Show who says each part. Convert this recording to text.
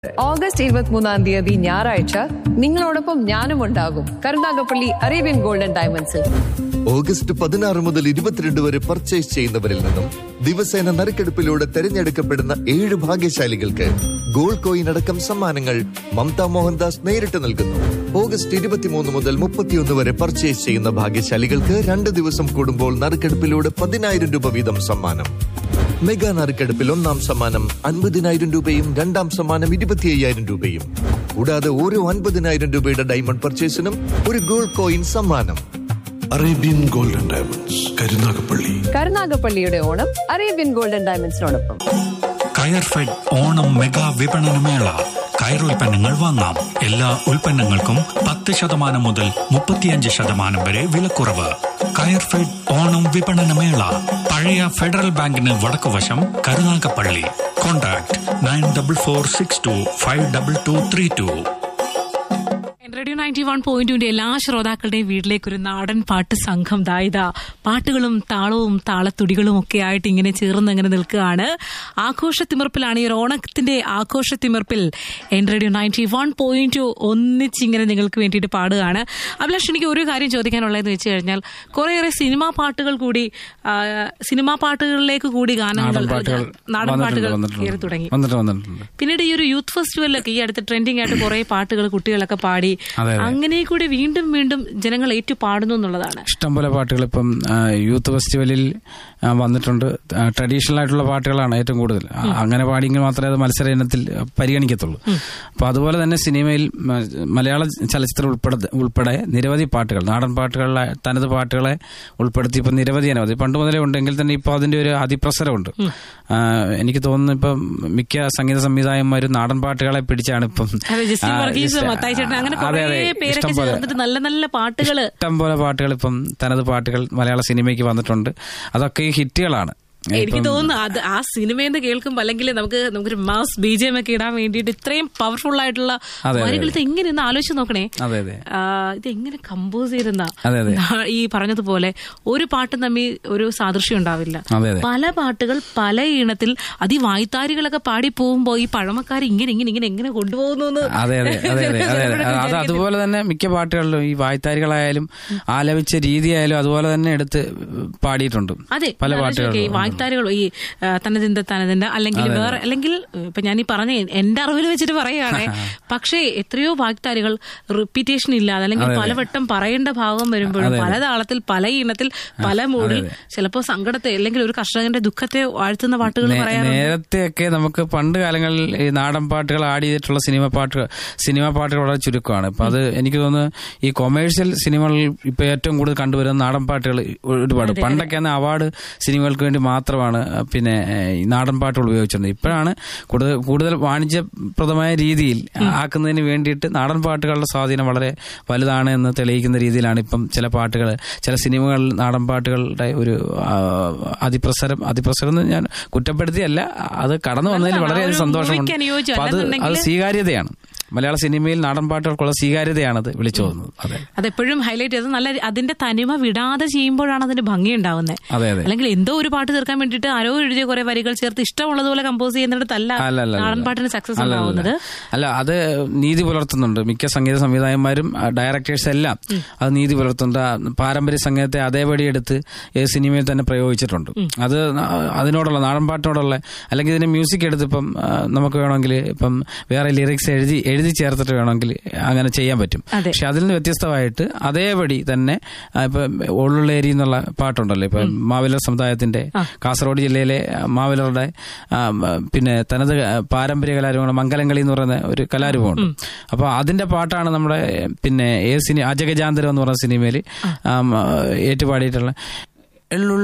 Speaker 1: August ഇരുപത്തിമൂന്നാം തീയതി ഞായറാഴ്ച നിങ്ങളോടൊപ്പം ഞാനും ഉണ്ടാകും കരുനാഗപ്പള്ളി അറേബ്യൻ ഗോൾഡൻ ഡയമണ്ട്സിൽ
Speaker 2: ഓഗസ്റ്റ് പതിനാറ് മുതൽ ഇരുപത്തിരണ്ട് വരെ പർച്ചേസ് ചെയ്യുന്നവരിൽ നിന്നും ദിവസേന നറുക്കെടുപ്പിലൂടെ തെരഞ്ഞെടുക്കപ്പെടുന്ന ഏഴ് ഭാഗ്യശാലികൾക്ക് ഗോൾഡ് കോയിൻ അടക്കം സമ്മാനങ്ങൾ മമത മോഹൻദാസ് നേരിട്ട് നൽകുന്നു ഓഗസ്റ്റ് ഇരുപത്തിമൂന്ന് മുതൽ മുപ്പത്തിയൊന്ന് വരെ പർച്ചേസ് ചെയ്യുന്ന ഭാഗ്യശാലികൾക്ക് രണ്ട് ദിവസം കൂടുമ്പോൾ നറുക്കെടുപ്പിലൂടെ പതിനായിരം രൂപ വീതം സമ്മാനം മെഗാ നറുക്കെടുപ്പിൽ ഒന്നാം സമ്മാനം അൻപതിനായിരം രൂപയും രണ്ടാം സമ്മാനം ഇരുപത്തി അയ്യായിരം രൂപയും കൂടാതെ ഓരോ അൻപതിനായിരം രൂപയുടെ ഡയമണ്ട് പർച്ചേസിനും ഒരു ഗോൾഡ് കോയിൻ സമ്മാനം
Speaker 3: അറേബ്യൻ ഗോൾഡൻ ഡയമണ്ട്സ് കരുനാഗപ്പള്ളി
Speaker 1: കരുനാഗപ്പള്ളിയുടെ ഓണം അറേബ്യൻ ഗോൾഡൻ ഡയമണ്ട്സിനോടൊപ്പം
Speaker 4: കയർഫെഡ് ഓണം മെഗാ വിപണനമേള കയർ ഉൽപ്പന്നങ്ങൾ വാങ്ങാം എല്ലാ ഉൽപ്പന്നങ്ങൾക്കും പത്ത് ശതമാനം മുതൽ മുപ്പത്തിയഞ്ച് ശതമാനം വരെ വിലക്കുറവ് കയർഫെഡ് ഓണം വിപണനമേള പഴയ ഫെഡറൽ ബാങ്കിന് വടക്കുവശം Karunagappally contact nine double four six two five double two three two
Speaker 5: radio ninety one പോയിന്റിന്റെ എല്ലാ ശ്രോതാക്കളുടെയും വീട്ടിലേക്ക് ഒരു നാടൻ പാട്ട് സംഘം ദായിത പാട്ടുകളും താളവും താളത്തുടികളും ഒക്കെ ആയിട്ട് ഇങ്ങനെ ചേർന്ന് അങ്ങനെ നിൽക്കുകയാണ് ആഘോഷത്തിമിർപ്പിലാണ് ഈ ഒരു ഓണത്തിന്റെ ആഘോഷത്തിമിർപ്പിൽ എൻ റേഡിയോ നയൻറ്റി വൺ പോയിന്റ് ഒന്നിച്ചിങ്ങനെ നിങ്ങൾക്ക് വേണ്ടിയിട്ട് പാടുകയാണ് അഭിലാഷ് എനിക്ക് ഒരു കാര്യം ചോദിക്കാനുള്ളതെന്ന് വെച്ച് കഴിഞ്ഞാൽ കുറേയേറെ സിനിമാ പാട്ടുകൾ കൂടി ആ, സിനിമാ പാട്ടുകളിലേക്ക് കൂടി ഗാനങ്ങൾ
Speaker 6: നാടൻ പാട്ടുകൾ
Speaker 5: നാടൻ
Speaker 6: വന്നിട്ടുണ്ട്,
Speaker 5: പാട്ടുകൾ
Speaker 6: വന്നിട്ടുണ്ട്.
Speaker 5: കയറി തുടങ്ങി
Speaker 6: വന്നിട്ട് വന്നിട്ടുണ്ട്
Speaker 5: പിന്നീട് ഈ ഒരു യൂത്ത് ഫെസ്റ്റിവലിലൊക്കെ ഈ അടുത്ത് ട്രെൻഡിങ് ആയിട്ട് കുറെ പാട്ടുകൾ കുട്ടികളൊക്കെ പാടി
Speaker 6: അതെ, അതെ.
Speaker 5: അങ്ങനെ കൂടി വീണ്ടും വീണ്ടും ജനങ്ങൾ ഏറ്റു പാടുന്നു എന്നുള്ളതാണ്
Speaker 6: ഇഷ്ടംപോലെ പാട്ടുകൾ ഇപ്പം ആ, യൂത്ത് ഫെസ്റ്റിവലിൽ ആ, വന്നിട്ടുണ്ട് ട്രഡീഷണൽ ആയിട്ടുള്ള പാട്ടുകളാണ് ഏറ്റവും കൂടുതൽ ആ, അങ്ങനെ പാടിയെങ്കിൽ മാത്രമേ അത് മത്സര ഇനത്തിൽ പരിഗണിക്കത്തുള്ളൂ അപ്പൊ അതുപോലെ തന്നെ സിനിമയിൽ മ- മലയാള ചലച്ചിത്രം ഉൾപ്പെടെ ഉൾപ്പെടെ നിരവധി പാട്ടുകൾ നാടൻ പാട്ടുകളിലെ തനത് പാട്ടുകളെ ഉൾപ്പെടുത്തി ഇപ്പം നിരവധി അനവധി പണ്ട് മുതലേ ഉണ്ടെങ്കിൽ തന്നെ ഇപ്പോൾ അതിന്റെ ഒരു അതിപ്രസരമുണ്ട് ആ, എനിക്ക് തോന്നുന്നു ഇപ്പം മിക്ക സംഗീത സംവിധായകന്മാരും നാടൻ പാട്ടുകളെ പിടിച്ചാണ് ഇപ്പം
Speaker 5: അതെ, ജസ്റ്റിൻ
Speaker 6: ആ,
Speaker 5: വർഗീസ്
Speaker 6: ജസ്റ്റ്-
Speaker 5: മത്തായി ചേട്ടൻ അങ്ങനെ
Speaker 6: അതെ,
Speaker 5: കുറേ
Speaker 6: അതെ.
Speaker 5: പേരൊക്കെ
Speaker 6: ഇഷ്ടംപോലെ.
Speaker 5: ചേർന്നിട്ട് നല്ല നല്ല പാട്ടുകള്
Speaker 6: ഇഷ്ടം പോലെ പാട്ടുകൾ ഇപ്പം തനത് പാട്ടുകൾ മലയാള സിനിമയ്ക്ക് വന്നിട്ടുണ്ട് അതൊക്കെ ഈ ഹിറ്റുകളാണ്
Speaker 5: എനിക്ക്
Speaker 6: ഇപ്പം-
Speaker 5: തോന്നുന്നു അത് ആ സിനിമയെന്ന് കേൾക്കുമ്പോൾ അല്ലെങ്കിൽ നമുക്ക് നമുക്കൊരു മാസ് ബി ജെ എം ഒക്കെ ഇടാൻ വേണ്ടിയിട്ട് ഇത്രയും പവർഫുൾ ആയിട്ടുള്ള
Speaker 6: അതെ, അതെ.
Speaker 5: വരികൾ ഇത് എങ്ങനെ ഒന്ന് ആലോചിച്ച് നോക്കണേ
Speaker 6: അതെ അതെ
Speaker 5: ആ, ഇത് എങ്ങനെ കമ്പോസ് ചെയ്തെന്നാ
Speaker 6: അതെ, അതെ.
Speaker 5: നാ- ഈ പറഞ്ഞതുപോലെ ഒരു പാട്ടും തമ്മിൽ ഒരു സാദൃശ്യം ഉണ്ടാവില്ല
Speaker 6: അതെ, അതെ.
Speaker 5: പല പാട്ടുകൾ പല ഈണത്തിൽ അതിവായ്ത്താരികളൊക്കെ പാടി പോകുമ്പോ ഈ പഴമക്കാർ ഇങ്ങനെ ഇങ്ങനെ ഇങ്ങനെ എങ്ങനെ കൊണ്ടുപോകുന്നു എന്ന്
Speaker 6: അതെ അതെ അതെ അതെ അതെ അതെ
Speaker 5: ചിലപ്പോഴൊക്കെ
Speaker 6: അത്
Speaker 5: വിചാരിക്കത്തില്ല.
Speaker 6: അതുപോലെ തന്നെ മിക്ക പാട്ടുകളിലും ഈ വായ്ത്താരികളായാലും ആലപിച്ച രീതിയായാലും അതുപോലെ തന്നെ എടുത്ത് പാടിയിട്ടുണ്ട്
Speaker 5: അതെ
Speaker 6: പല
Speaker 5: ഒന്ന് ആലോചിച്ച് നോക്കിയേ, ഈ
Speaker 6: പാട്ടുകളും
Speaker 5: വായ്ത്താരികളും ഈ ആ, തനതിന്ത തനതിന്ത അല്ലെങ്കിൽ വേറെ അല്ലെങ്കിൽ ഇപ്പൊ ഞാൻ ഈ പറഞ്ഞ എന്റെ അറിവിൽ വെച്ചിട്ട് പറയുകയാണെ പക്ഷേ എത്രയോ വാഗ്താരികൾ റിപ്പീറ്റേഷൻ ഇല്ലാതെ അല്ലെങ്കിൽ പലവട്ടം പറയേണ്ട ഭാഗം വരുമ്പോഴും പല താളത്തിൽ പല ഈണത്തിൽ പല മൂഡിൽ ചിലപ്പോ സങ്കടത്തെ അല്ലെങ്കിൽ ഒരു കർഷകന്റെ ദുഃഖത്തെ വാഴ്ത്തുന്ന പാട്ടുകൾ
Speaker 6: നേ-
Speaker 5: പറയാറുണ്ട്
Speaker 6: നേരത്തെയൊക്കെ നമുക്ക് പണ്ട് കാലങ്ങളിൽ ഈ നാടൻ പാട്ടുകൾ ആഡ് ചെയ്തിട്ടുള്ള സിനിമ പാട്ടുകൾ സിനിമ പാട്ടുകൾ വളരെ ചുരുക്കമാണ് ഇപ്പൊ അത് എനിക്ക് തോന്നുന്നു ഈ കൊമേഴ്ഷ്യൽ സിനിമകളിൽ ഇപ്പൊ ഏറ്റവും കൂടുതൽ കണ്ടുവരുന്ന നാടൻ പാട്ടുകൾ ഒരുപാട് പണ്ടൊക്കെ അന്ന് അവാർഡ് സിനിമകൾക്ക് വേണ്ടി മാത്രമാണ് പിന്നെ ഏഹ്, ഈ നാടൻ പാട്ടുകൾ ഉപയോഗിച്ചിരുന്നത് ഇപ്പോഴാണ് കൂടുതൽ കൂടുതൽ വാണിജ്യപ്രദമായ രീതിയിൽ ആക്കുന്നതിന് വേണ്ടിയിട്ട് നാടൻ പാട്ടുകളുടെ സ്വാധീനം വളരെ വലുതാണ് എന്ന് തെളിയിക്കുന്ന രീതിയിലാണ് ഇപ്പം ചില പാട്ടുകൾ ചില സിനിമകളിൽ നാടൻ പാട്ടുകളുടെ ഒരു ആ, അതിപ്രസരം അതിപ്രസരം എന്ന് ഞാൻ കുറ്റപ്പെടുത്തിയല്ല അത് കടന്നു വന്നതിൽ
Speaker 5: നല്ലതാണ്.
Speaker 6: വളരെയധികം
Speaker 5: ഒരു
Speaker 6: സന്തോഷമുണ്ട്
Speaker 5: മൂവിക്ക് അനുയോജ്യം.
Speaker 6: അപ്പൊ അത് അത്
Speaker 5: അല്ലെന്നുണ്ടെങ്കില്
Speaker 6: സ്വീകാര്യതയാണ് മലയാള സിനിമയിൽ നാടൻ പാട്ടുകൾക്കുള്ള സ്വീകാര്യതയാണത് വിളിച്ചു തോന്നുന്നത് അതെ
Speaker 5: അതെപ്പോഴും ഹൈലൈറ്റ് ചെയ്ത് നല്ല അതിന്റെ തനിമ വിടാതെ ചെയ്യുമ്പോഴാണ് അതിന്റെ ഭംഗി ഉണ്ടാവുന്നത്
Speaker 6: അതെ അതെ
Speaker 5: അല്ലെങ്കിൽ എന്തോ ഒരു പാട്ട് തീർക്കാൻ വേണ്ടിയിട്ട് ആരോ എഴുതിയ കുറെ വരികൾ ചേർത്ത് ഇഷ്ടമുള്ളതുപോലെ കമ്പോസ് ചെയ്യുന്നിടത്തല്ല
Speaker 6: അല്ല, അല്ല, അല്ല.
Speaker 5: നാടൻ പാട്ടിന് സക്സസ്
Speaker 6: അല്ല, അല്ല,
Speaker 5: ഉണ്ടാവുന്നത്
Speaker 6: അല്ല അത് നീതി പുലർത്തുന്നുണ്ട് മിക്ക സംഗീത സംവിധായകന്മാരും ഡയറക്ടേഴ്സ് എല്ലാം അത് നീതി പുലർത്തുന്നുണ്ട് ആ പാരമ്പര്യ സംഗീതത്തെ അതേപടി എടുത്ത് ഏത് സിനിമയിൽ തന്നെ പ്രയോഗിച്ചിട്ടുണ്ട് അത് ന- അതിനോടുള്ള നാടൻ പാട്ടിനോടുള്ള അല്ലെങ്കിൽ ഇതിന്റെ മ്യൂസിക് എടുത്ത് ഇപ്പം ആ, നമുക്ക് വേണമെങ്കിൽ ഇപ്പം വേറെ ലിറിക്സ് എഴുതി എഴുതി ചേർത്തിട്ട് വേണമെങ്കിൽ അങ്ങനെ ചെയ്യാൻ പറ്റും
Speaker 5: അതെ.
Speaker 6: പക്ഷെ അതിൽ നിന്ന് വ്യത്യസ്തമായിട്ട് അതേപടി തന്നെ ആ, ഇപ്പൊ ഒള്ളുള്ളേരി എന്നുള്ള പാട്ടുണ്ടല്ലോ ഇപ്പൊ മാവിലർ സമുദായത്തിന്റെ കാസർഗോഡ് ജില്ലയിലെ ആ, മാവിലറുടെ ആ, മ, പിന്നെ തനത് പാരമ്പര്യ കലാരൂപമാണ് മംഗലംകളി എന്ന് പറയുന്ന ഒരു കലാരൂപമുണ്ട് അപ്പൊ അതിന്റെ പാട്ടാണ് നമ്മുടെ പിന്നെ ഏ സിനി അജഗജാന്തരം എന്ന് പറയുന്ന സിനിമയിൽ ഏറ്റുപാടിയിട്ടുള്ള എള്ളുള്ള